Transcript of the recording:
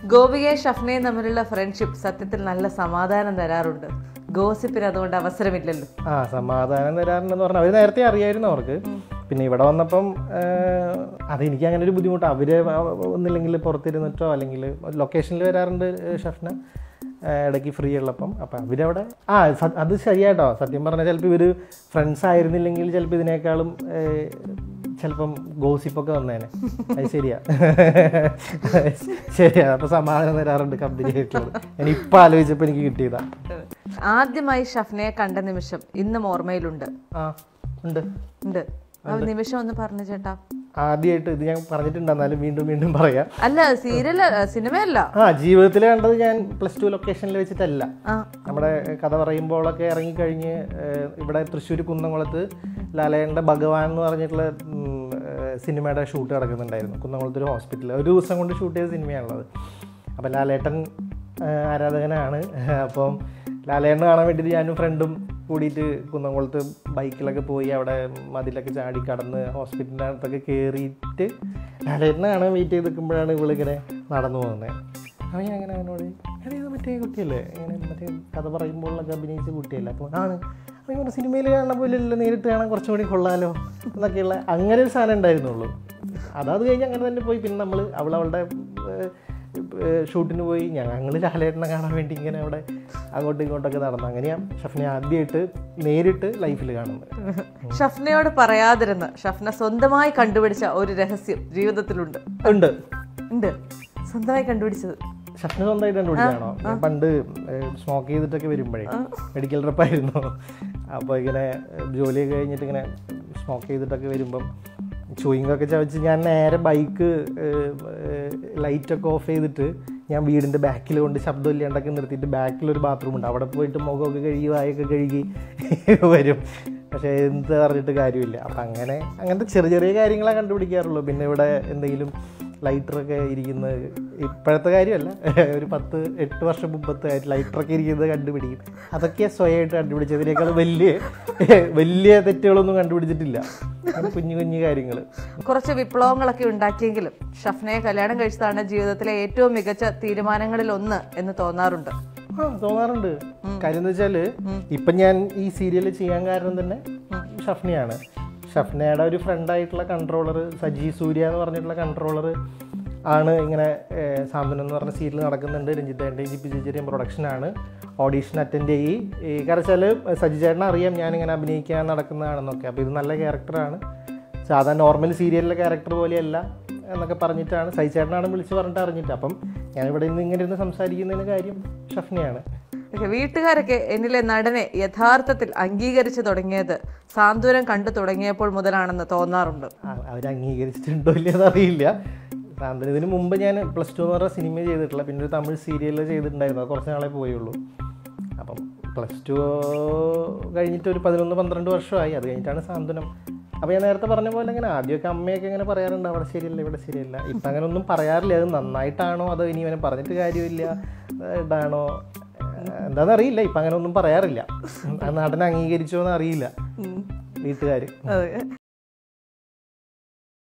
ഗോപികയും ഷഫ്നയും തമ്മിലുള്ള ഫ്രണ്ട്ഷിപ്പ് സത്യത്തിൽ നല്ല സമാധാനം തരാറുണ്ട് ഗോസിപ്പിന് അതുകൊണ്ട് അവസരമില്ലല്ലോ ആ സമാധാനം തരാറുണ്ടെന്ന് പറഞ്ഞാൽ അവർ നേരത്തെ അറിയായിരുന്നു അവർക്ക് പിന്നെ ഇവിടെ വന്നപ്പം ആഹ്, അതെനിക്ക് അങ്ങനെ ഒരു ബുദ്ധിമുട്ട് അവര് ഒന്നില്ലെങ്കിൽ പുറത്തിരുന്നിട്ടോ അല്ലെങ്കിൽ ലൊക്കേഷനിൽ വരാറുണ്ട് ഷഫ്ന ആഹ്, ഇടയ്ക്ക് ഫ്രീ ഉള്ളപ്പം അപ്പം അവരവിടെ ആ സ- അത് ശരിയാട്ടോ സത്യം പറഞ്ഞാൽ ചിലപ്പോൾ ഇവർ ഫ്രണ്ട്സ് ആയിരുന്നില്ലെങ്കിൽ ചിലപ്പോൾ ഇതിനേക്കാളും ആഹ്, ചിലപ്പം ഗോസിപ്പൊക്കെ വന്നേനെ അത് ശരിയാ ശരിയാ അപ്പോൾ സമാധാനം തരാറുണ്ട് കമ്പനി ആയിട്ടുള്ളത് ഞാൻ ഇപ്പം ആലോചിച്ചപ്പോൾ എനിക്ക് കിട്ടിയതാ ആദ്യമായി ഷഫ്നയെ കണ്ട നിമിഷം ഇന്നും ഓർമ്മയിലുണ്ട് ആ ഉണ്ട് ഉണ്ട് ആ നിമിഷം ഒന്ന് പറഞ്ഞു ചേട്ടാ ആദ്യമായിട്ട് ഇത് ഞാൻ പറഞ്ഞിട്ടുണ്ട് എന്നാലും വീണ്ടും വീണ്ടും പറയാം അല്ല സീരിയൽ സിനിമയല്ല ആ ജീവിതത്തിൽ കണ്ടത് ഞാൻ പ്ലസ് ടു ലൊക്കേഷനിൽ വെച്ചിട്ടല്ല ആ നമ്മുടെ കഥ പറയുമ്പോഴൊക്കെ ഇറങ്ങിക്കഴിഞ്ഞ് ഏഹ്, ഇവിടെ തൃശ്ശൂർ കുന്നംകുളത്ത് ലാലയൻ്റെ ഭഗവാൻ എന്ന് പറഞ്ഞിട്ടുള്ള ഉം, ഏഹ്, സിനിമയുടെ ഷൂട്ട് നടക്കുന്നുണ്ടായിരുന്നു കുന്നംകുളത്ത് ഒരു ഹോസ്പിറ്റലിൽ ഒരു ദിവസം കൊണ്ട് ഷൂട്ട് ചെയ്ത സിനിമയാണുള്ളത് അപ്പം ലാലേട്ടൻ ഏഹ്, ആരാധകനാണ് അപ്പം ലാലേട്ടനെ കാണാൻ വേണ്ടിയിട്ട് ഞാനും ഫ്രണ്ടും കൂടിയിട്ട് കുന്നംകുളത്ത് ബൈക്കിലൊക്കെ പോയി അവിടെ മതിലൊക്കെ ചാടി കടന്ന് ഹോസ്പിറ്റലിൻ്റെ അടുത്തൊക്കെ കയറിയിട്ട് ലാലേട്ടനെ കാണാൻ വെയിറ്റ് ചെയ്ത് നിൽക്കുമ്പോഴാണ് ഇവളിങ്ങനെ നടന്നു പോകുന്നത് അവൻ ഞാൻ അങ്ങനെ അവനോട് എടാ ഇത് മറ്റേ കുട്ടിയല്ലേ ഇങ്ങനെ മറ്റേ കഥ പറയുമ്പോഴൊക്കെ അഭിനയിച്ച കുട്ടിയല്ലേ അപ്പോൾ ആണ് അവൻ പറഞ്ഞ സിനിമയിൽ കാണുന്ന പോലെ അല്ല നേരിട്ട് കാണാൻ കുറച്ചും കൂടി കൊള്ളാലോ എന്നൊക്കെയുള്ള അങ്ങനെ ഒരു സാധനം ഉണ്ടായിരുന്നുള്ളൂ അതത് കഴിഞ്ഞ് അങ്ങനെ തന്നെ പോയി പിന്നെ നമ്മൾ അവൾ അവളുടെ ഏഹ്, ഏഹ്, ഷൂട്ടിന് പോയി ഞങ്ങൾ ലാലേട്ടനെ കാണാൻ വേണ്ടി ഇങ്ങനെ അവിടെ അങ്ങോട്ടും ഇങ്ങോട്ടൊക്കെ നടന്നു അങ്ങനെയാണ് ഷഫ്നെ ആദ്യമായിട്ട് നേരിട്ട് ലൈഫിൽ കാണുന്നത് ഷഫ്നയോട് പറയാതിരുന്ന് ഷഫ്ന സ്വന്തമായി കണ്ടുപിടിച്ച ഒരു രഹസ്യം ജീവിതത്തിലുണ്ട് ഉണ്ട് ഉണ്ട് സ്വന്തമായി കണ്ടുപിടിച്ചത് ഷഫ്ന സ്വന്തമായിട്ട് കണ്ടുപിടിച്ചാണോ ഞാൻ പണ്ട് സ്മോക്ക് ചെയ്തിട്ടൊക്കെ വരുമ്പോഴേ മെഡിക്കൽ ട്രിപ്പായിരുന്നു അപ്പോൾ ഇങ്ങനെ ഏഹ്, ജോലിയൊക്കെ കഴിഞ്ഞിട്ട് ഇങ്ങനെ സ്മോക്ക് ചെയ്തിട്ടൊക്കെ വരുമ്പം ചൂയിങ്ങൊക്കെ ചവച്ച് ഞാൻ നേരെ ബൈക്ക് ലൈറ്റൊക്കെ ഓഫ് ചെയ്തിട്ട് ഞാൻ വീടിൻ്റെ ബാക്കിൽ കൊണ്ട് ശബ്ദം ഇല്ലാണ്ടൊക്കെ നിർത്തിയിട്ട് ബാക്കിലൊരു ബാത്റൂം ഉണ്ട് അവിടെ പോയിട്ട് മുഖമൊക്കെ കഴുകി വായൊക്കെ കഴുകി വരും പക്ഷേ എന്ത് പറഞ്ഞിട്ട് കാര്യമില്ല അപ്പം അങ്ങനെ അങ്ങനത്തെ ചെറിയ ചെറിയ കാര്യങ്ങളെ കണ്ടുപിടിക്കാറുള്ളൂ പിന്നെ ഇവിടെ എന്തെങ്കിലും ലൈറ്ററൊക്കെ ഇരിക്കുന്നത് ഇപ്പോഴത്തെ കാര്യമല്ല ഒരു പത്ത് എട്ട് വർഷം മുമ്പത്തെ ലൈറ്ററൊക്കെ ഇരിക്കുന്നത് കണ്ടുപിടിക്കും അതൊക്കെ സ്വയമായിട്ട് കണ്ടുപിടിച്ചതിനേക്കാൾ വലിയ വലിയ തെറ്റുകളൊന്നും കണ്ടുപിടിച്ചിട്ടില്ല അങ്ങനെ കുഞ്ഞു കുഞ്ഞു കാര്യങ്ങൾ കുറച്ച് വിപ്ലവങ്ങളൊക്കെ ഉണ്ടാക്കിയെങ്കിലും ഷഫ്നയെ കല്യാണം കഴിച്ചതാണ് ജീവിതത്തിലെ ഏറ്റവും മികച്ച തീരുമാനങ്ങളിൽ ഒന്ന് എന്ന് തോന്നാറുണ്ട് ആ തോന്നാറുണ്ട് കാര്യം എന്ന് വെച്ചാൽ ഇപ്പം ഞാൻ ഈ സീരിയൽ ചെയ്യാൻ കാരണം തന്നെ ഷഫ്നയാണ് ഷഫ്നയുടെ ഒരു ഫ്രണ്ടായിട്ടുള്ള കൺട്രോളർ സജി സൂര്യ എന്ന് പറഞ്ഞിട്ടുള്ള കൺട്രോളർ ആണ് ഇങ്ങനെ ഏഹ്, സാന്ത്വനം എന്ന് പറഞ്ഞ സീരിയൽ നടക്കുന്നുണ്ട് രഞ്ജിത്തേൻ്റെ ജി പി ചേച്ചിയുടെയും പ്രൊഡക്ഷനാണ് ഓഡീഷൻ അറ്റൻഡ് ചെയ്യി ഈ കാരണം വെച്ചാൽ സജി ചേട്ടനെ അറിയാം ഞാനിങ്ങനെ അഭിനയിക്കാൻ നടക്കുന്നതാണെന്നൊക്കെ അപ്പോൾ ഇത് നല്ല ക്യാരക്ടറാണ് സാധാരണ നോർമൽ സീരിയലിലെ ക്യാരക്ടർ പോലെയല്ല എന്നൊക്കെ പറഞ്ഞിട്ടാണ് സൈചേട്ടനാണ് വിളിച്ച് പറഞ്ഞിട്ട് അറിഞ്ഞിട്ട് അപ്പം ഞാനിവിടെ നിന്ന് ഇങ്ങനെ ഇരുന്ന് സംസാരിക്കുന്നതിന് കാര്യം ഷഫ്നയാണ് ഓക്കേ, വീട്ടുകാരൊക്കെ എന്നിലെ നടനെ യഥാർത്ഥത്തിൽ അംഗീകരിച്ചു തുടങ്ങിയത് സാന്ത്വനം കണ്ടു തുടങ്ങിയപ്പോൾ മുതലാണെന്ന് തോന്നാറുണ്ട് അവർ അംഗീകരിച്ചിട്ടുണ്ടോ ഇല്ലയെന്ന് അറിയില്ല സാന്ത്വനം ഇതിന് മുമ്പ് ഞാൻ പ്ലസ് ടു എന്ന് പറഞ്ഞ സിനിമ ചെയ്തിട്ടില്ല പിന്നെ ഒരു തമിഴ് സീരിയൽ ചെയ്തിട്ടുണ്ടായിരുന്നു അത് കുറച്ച് നാളെ പോയുള്ളൂ അപ്പം പ്ലസ് ടു കഴിഞ്ഞിട്ട് ഒരു പതിനൊന്ന് പന്ത്രണ്ട് വർഷമായി അത് കഴിഞ്ഞിട്ടാണ് സാന്ത്വനം അപ്പോൾ ഞാൻ നേരത്തെ പറഞ്ഞ പോലെ ഇങ്ങനെ ആദ്യമൊക്കെ അമ്മയൊക്കെ ഇങ്ങനെ പറയാറുണ്ട് അവിടെ ശരിയല്ല ഇവിടെ ശരിയല്ല ഇപ്പം അങ്ങനെ ഒന്നും പറയാറില്ല അത് നന്നായിട്ടാണോ അതോ ഇനി ഇവനെ പറഞ്ഞിട്ട് കാര്യമില്ല ഏഹ് ഇതാണോ ഏഹ് എന്താണെന്ന് അറിയില്ല ഇപ്പം അങ്ങനെ ഒന്നും പറയാറില്ല ആ നടനെ അംഗീകരിച്ചോ എന്ന് അറിയില്ല വീട്ടുകാർ അതെ